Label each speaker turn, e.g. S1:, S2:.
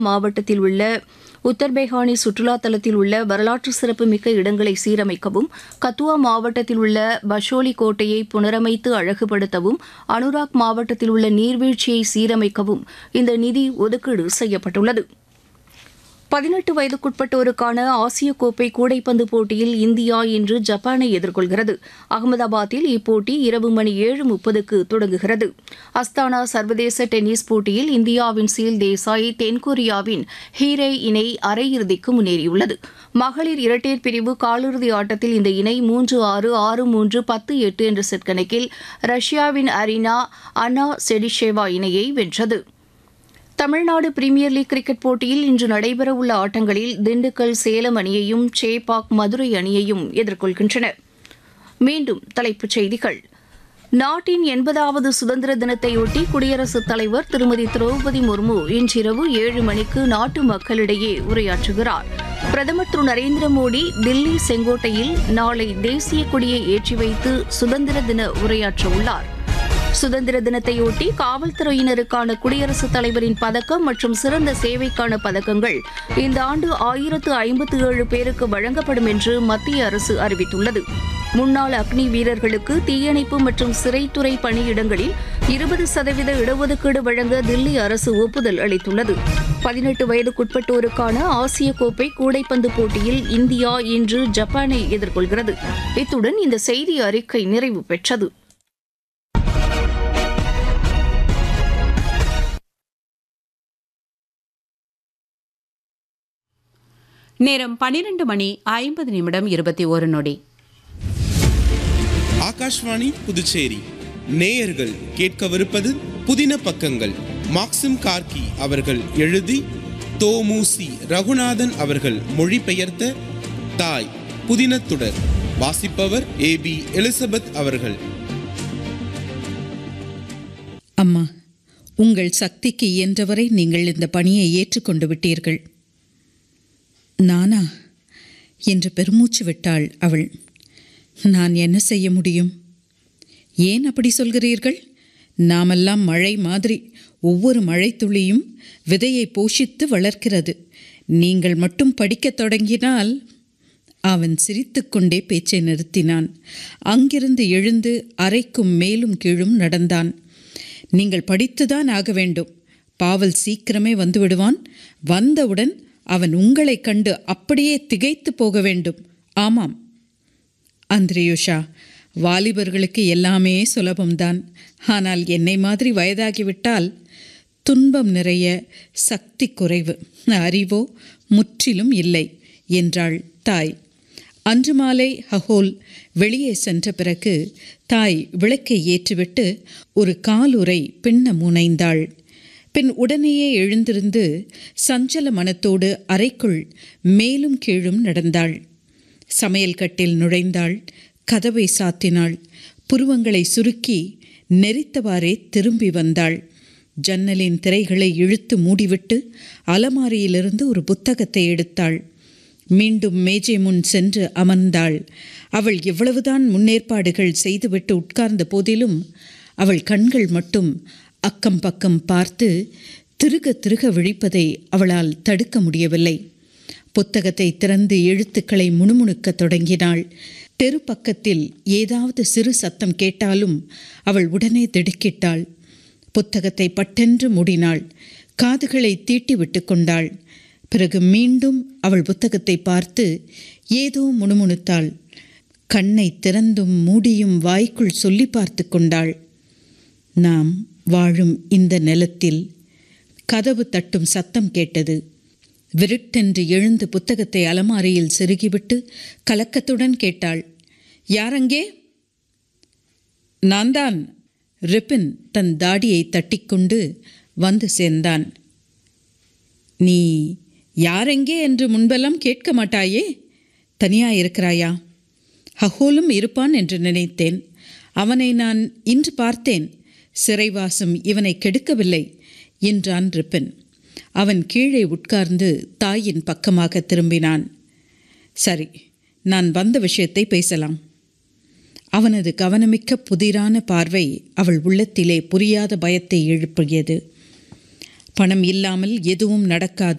S1: மாவட்டத்தில் உள்ள உத்தர்பேகானி சுற்றுலா தலத்தில் உள்ள வரலாற்று சிறப்புமிக்க இடங்களை சீரமைக்கவும் கத்துவா மாவட்டத்தில் உள்ள பஷோலி கோட்டையை புனரமைத்து அழகுபடுத்தவும் அனுராக் மாவட்டத்தில் உள்ள நீர்வீழ்ச்சியை சீரமைக்கவும் இந்த நிதி ஒதுக்கீடு செய்யப்பட்டுள்ளது பதினெட்டு வயதுக்குட்பட்டோருக்கான ஆசிய கோப்பை கூடைப்பந்து போட்டியில் இந்தியா இன்று ஜப்பானை எதிர்கொள்கிறது அகமதாபாத்தில் இப்போட்டி இரவு மணி ஏழு முப்பதுக்கு தொடங்குகிறது அஸ்தானா சர்வதேச டென்னிஸ் போட்டியில் இந்தியாவின் சீல் தேசாய் தென்கொரியாவின் ஹீரே இணை அரையிறுதிக்கு முன்னேறியுள்ளது மகளிர் இரட்டையர் பிரிவு காலிறுதி ஆட்டத்தில் இந்த இணை மூன்று ஆறு ஆறு மூன்று பத்து எட்டு என்ற செட் கணக்கில் ரஷ்யாவின் அரினா அனா செடிஷேவா இணையை வென்றது தமிழ்நாடு பிரீமியர் லீக் கிரிக்கெட் போட்டியில் இன்று நடைபெறவுள்ள ஆட்டங்களில் திண்டுக்கல் சேலம் அணியையும் சேப்பாக் மதுரை அணியையும் எதிர்கொள்கின்றன மீண்டும் தலைப்புச் செய்திகள் நாட்டின் எண்பதாவது சுதந்திர தினத்தையொட்டி குடியரசுத் தலைவர் திருமதி திரௌபதி முர்மு இன்றிரவு ஏழு மணிக்கு நாட்டு மக்களிடையே உரையாற்றுகிறார் பிரதமர் திரு நரேந்திர மோடி தில்லி செங்கோட்டையில் நாளை தேசிய கொடியை ஏற்றி வைத்து சுதந்திர தின உரையாற்ற உள்ளார் சுதந்திர தினத்தையொட்டி காவல்துறையினருக்கான குடியரசுத் தலைவரின் பதக்கம் மற்றும் சிறந்த சேவைக்கான பதக்கங்கள் இந்த ஆண்டு ஆயிரத்து ஐம்பத்து ஏழு பேருக்கு வழங்கப்படும் என்று மத்திய அரசு அறிவித்துள்ளது முன்னாள் அக்னி வீரர்களுக்கு தீயணைப்பு மற்றும் சிறைத்துறை பணியிடங்களில் இருபது சதவீத இடஒதுக்கீடு வழங்க தில்லி அரசு ஒப்புதல் அளித்துள்ளது பதினெட்டு வயதுக்குட்பட்டோருக்கான ஆசிய கோப்பை கூடைப்பந்து போட்டியில் இந்தியா இன்று ஜப்பானை எதிர்கொள்கிறது இத்துடன் இந்த செய்தி அறிக்கை நிறைவு பெற்றது
S2: நேரம் பன்னிரண்டு மணி ஐம்பது நிமிடம் இருபத்தி ஒரு நொடி
S3: ஆகாஷ்வாணி புதுச்சேரி நேயர்கள் கேட்கவிருப்பது புதின பக்கங்கள் மாக்சிம் கார்கி அவர்கள் எழுதி தோமுசி ரகுநாதன் அவர்கள் மொழிபெயர்த்த தாய் புதினத்துடர் வாசிப்பவர் ஏ பி எலிசபெத் அவர்கள்
S4: அம்மா உங்கள் சக்திக்கு இயன்றவரை நீங்கள் இந்த பணியை ஏற்றுக்கொண்டு விட்டீர்கள் நானா என்று பெருமூச்சு விட்டாள் அவள் நான் என்ன செய்ய முடியும் ஏன் அப்படி சொல்கிறீர்கள் நாமெல்லாம் மழை மாதிரி ஒவ்வொரு மழைத்துளியும் விதையை போஷித்து வளர்க்கிறது நீங்கள் மட்டும் படிக்கத் தொடங்கினால் அவன் சிரித்துக்கொண்டே பேச்சை நிறுத்தினான் அங்கிருந்து எழுந்து அறைக்கும் மேலும் கீழும் நடந்தான் நீங்கள் படித்துதான் ஆக வேண்டும் பாவல் சீக்கிரமே வந்து விடுவான் வந்தவுடன் அவன் உங்களைக் கண்டு அப்படியே திகைத்து போக வேண்டும் ஆமாம் அந்திரேயுஷா வாலிபர்களுக்கு எல்லாமே சுலபம்தான் ஆனால் என்னை மாதிரி வயதாகிவிட்டால் துன்பம் நிறைய சக்தி குறைவு அறிவோ முற்றிலும் இல்லை என்றாள் தாய் அன்று மாலை ஹஹோல் வெளியே சென்ற பிறகு தாய் விளக்கை ஏற்றிவிட்டு ஒரு காலுரை பின்ன முனைந்தாள் பின் உடனேயே எழுந்திருந்து சஞ்சல மனத்தோடு அறைக்குள் மேலும் கீழும் நடந்தாள் சமையல் கட்டில் நுழைந்தாள் கதவை சாத்தினாள் புருவங்களை சுருக்கி நெறித்தவாறே திரும்பி வந்தாள் ஜன்னலின் திரைகளை இழுத்து மூடிவிட்டு அலமாரியிலிருந்து ஒரு புத்தகத்தை எடுத்தாள் மீண்டும் மேஜை முன் சென்று அமர்ந்தாள் அவள் எவ்வளவுதான் முன்னேற்பாடுகள் செய்துவிட்டு உட்கார்ந்த போதிலும் அவள் கண்கள் மட்டும் அக்கம் பக்கம் பார்த்து திருக திருக விழிப்பதை அவளால் தடுக்க முடியவில்லை புத்தகத்தை திறந்து எழுத்துக்களை முணுமுணுக்கத் தொடங்கினாள் தெரு பக்கத்தில் ஏதாவது சிறு சத்தம் கேட்டாலும் அவள் உடனே திடுக்கிட்டாள் புத்தகத்தை பட்டென்று மூடினாள் காதுகளை தீட்டி விட்டு கொண்டாள் பிறகு மீண்டும் அவள் புத்தகத்தை பார்த்து ஏதோ முணுமுணுத்தாள் கண்ணை திறந்தும் மூடியும் வாய்க்குள் சொல்லி பார்த்து கொண்டாள் நாம் வாழும் இந்த நிலத்தில் கதவு தட்டும் சத்தம் கேட்டது விருட்டென்று எழுந்து புத்தகத்தை அலமாரியில் செருகிவிட்டு கலக்கத்துடன் கேட்டாள் யாரங்கே நான் தான் ரிப்பின் தன் தாடியை தட்டிக்கொண்டு வந்து சேர்ந்தான் நீ யாரெங்கே என்று முன்பெல்லாம் கேட்க மாட்டாயே தனியா இருக்கிறாயா ஹஹோலும் இருப்பான் என்று நினைத்தேன் அவனை நான் இன்று பார்த்தேன் சிறைவாசம் இவனை கெடுக்கவில்லை என்றான் ரிப்பன் அவன் கீழே உட்கார்ந்து தாயின் பக்கமாக திரும்பினான் சரி நான் வந்த விஷயத்தை பேசலாம் அவனது கவனமிக்க புதிரான பார்வை அவள் உள்ளத்திலே புரியாத பயத்தை எழுப்பியது பணம் இல்லாமல் எதுவும் நடக்காது